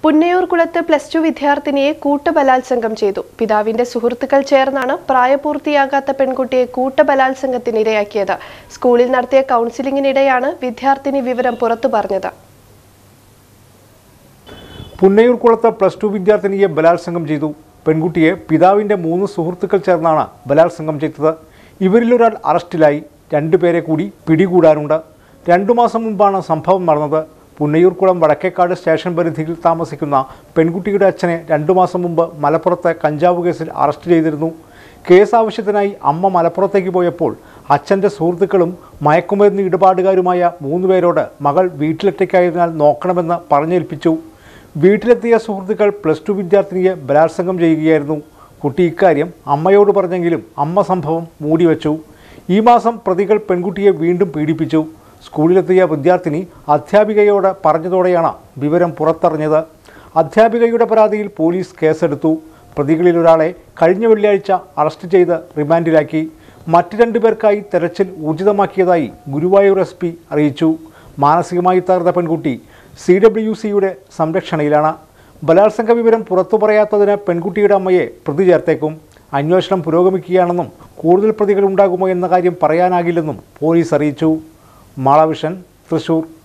പുന്നയൂർകുളത്ത് plus two വിദ്യാർത്ഥിനിയെ കൂട്ടബലാത്സംഗം ചെയ്തു പിതാവിന്റെ സുഹൃത്തുക്കൾ ചേർന്നാണ് പ്രായപൂർത്തിയാകാത്ത പെൺകുട്ടിയെ കൂട്ടബലാത്സംഗത്തിനിരയാക്കിയത് സ്കൂളിൽ നടത്തിയ കൗൺസിലിംഗിനിടെയാണ് വിദ്യാർത്ഥിനി വിവരം പുറത്തു പറഞ്ഞത് പുന്നയൂർകുളത്ത് പ്ലസ് ടു വിദ്യാർത്ഥിനിയെ ബലാത്സംഗം ചെയ്തു പെൺകുട്ടിയെ പിതാവിൻ്റെ മൂന്ന് സുഹൃത്തുക്കൾ ചേർന്നാണ് ബലാത്സംഗം ചെയ്തത് ഇവരിലൊരാൾ അറസ്റ്റിലായി രണ്ടുപേരെ കൂടി പിടികൂടാനുണ്ട് രണ്ടു മാസം മുമ്പാണ് സംഭവം നടന്നത് പുന്നയൂർകുളം വടക്കേക്കാട് സ്റ്റേഷൻ പരിധിയിൽ താമസിക്കുന്ന പെൺകുട്ടിയുടെ അച്ഛനെ രണ്ടു മാസം മുമ്പ് മലപ്പുറത്ത് കഞ്ചാവ് കേസിൽ അറസ്റ്റ് ചെയ്തിരുന്നു കേസ് ആവശ്യത്തിനായി അമ്മ മലപ്പുറത്തേക്ക് പോയപ്പോൾ അച്ഛൻ്റെ സുഹൃത്തുക്കളും മയക്കുമരുന്ന് ഇടപാടുകാരുമായ മൂന്ന് പേരോട് മകൾ വീട്ടിലൊറ്റയ്ക്കായതിനാൽ നോക്കണമെന്ന് പറഞ്ഞേൽപ്പിച്ചു വീട്ടിലെത്തിയ സുഹൃത്തുക്കൾ പ്ലസ് ടു വിദ്യാർത്ഥിനിയെ ബലാത്സംഗം ചെയ്യുകയായിരുന്നു കുട്ടി ഇക്കാര്യം അമ്മയോട് പറഞ്ഞെങ്കിലും അമ്മ സംഭവം മൂടിവെച്ചു ഈ മാസം പ്രതികൾ പെൺകുട്ടിയെ വീണ്ടും പീഡിപ്പിച്ചു സ്കൂളിലെത്തിയ വിദ്യാർത്ഥിനി അധ്യാപികയോട് പറഞ്ഞതോടെയാണ് വിവരം പുറത്തറിഞ്ഞത് അധ്യാപികയുടെ പരാതിയിൽ പോലീസ് കേസെടുത്തു പ്രതികളിൽ ഒരാളെ കഴിഞ്ഞ വെള്ളിയാഴ്ച അറസ്റ്റ് ചെയ്ത് റിമാൻഡിലാക്കി മറ്റ് രണ്ടുപേർക്കായി തെരച്ചിൽ ഊർജിതമാക്കിയതായി ഗുരുവായൂർ എസ് പി അറിയിച്ചു മാനസികമായി തകർന്ന പെൺകുട്ടി സി ഡബ്ല്യു സിയുടെ സംരക്ഷണയിലാണ് ബലാത്സംഗ വിവരം പുറത്തു പറയാത്തതിന് പെൺകുട്ടിയുടെ അമ്മയെ പ്രതി ചേർത്തേക്കും അന്വേഷണം പുരോഗമിക്കുകയാണെന്നും കൂടുതൽ പ്രതികൾ ഉണ്ടാകുമോ എന്ന കാര്യം പറയാനാകില്ലെന്നും പോലീസ് അറിയിച്ചു മാളവിഷൻ തൃശൂർ